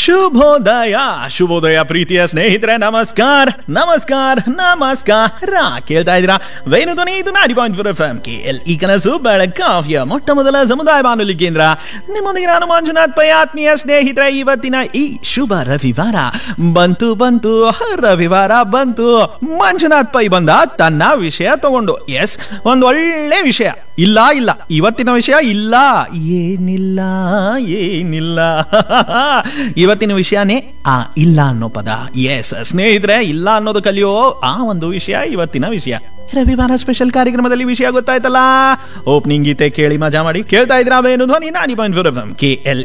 ಶುಭೋದಯ ಶುಭೋದಯ ಪ್ರೀತಿಯ ಸ್ನೇಹಿತರೆ ನಮಸ್ಕಾರ ನಮಸ್ಕಾರ ನಮಸ್ಕಾರ ಕೇಳ್ತಾ ಇದ್ದೀರಾ ವೇಣು ಧ್ವನಿ ಇದು ninety point four F M K L ಈ ಕನಸು ಬೆಳಗಾವಿಯ ಮೊಟ್ಟ ಮೊದಲ ಸಮುದಾಯ ಬಾನುಲಿ ಕೇಂದ್ರ ನಿಮ್ಮೊಂದಿಗೆ ನಾನು ಮಂಜುನಾಥ್ ಪೈ ಆತ್ಮೀಯ ಸ್ನೇಹಿತರೆ ಇವತ್ತಿನ ಈ ಶುಭ ರವಿವಾರ ಬಂತು ಬಂತು ರವಿವಾರ ಬಂತು ಮಂಜುನಾಥ್ ಪೈ ಬಂದ ತನ್ನ ವಿಷಯ ತಗೊಂಡು ಎಸ್ ಒಂದು ಒಳ್ಳೆ ವಿಷಯ ಇಲ್ಲ ಇಲ್ಲ ಇವತ್ತಿನ ವಿಷಯ ಇಲ್ಲ ಏನಿಲ್ಲ ಏನಿಲ್ಲ ಇವತ್ತಿನ ವಿಷಯನೇ ಆ ಇಲ್ಲ ಅನ್ನೋ ಪದ ಎಸ್ ಸ್ನೇಹಿತರೆ ಇಲ್ಲ ಅನ್ನೋದು ಕಲಿಯೋ ಆ ಒಂದು ವಿಷಯ ಇವತ್ತಿನ ವಿಷಯ ರವಿವಾರ ಸ್ಪೆಷಲ್ ಕಾರ್ಯಕ್ರಮದಲ್ಲಿ ವಿಷಯ ಗೊತ್ತಾಯ್ತಲ್ಲ ಓಪನಿಂಗ್ ಗೀತೆ ಕೇಳಿ ಮಜಾ ಮಾಡಿ ಕೇಳ್ತಾ ಇದ್ರ ಅವೇನು Dhwani ninety point four F M K L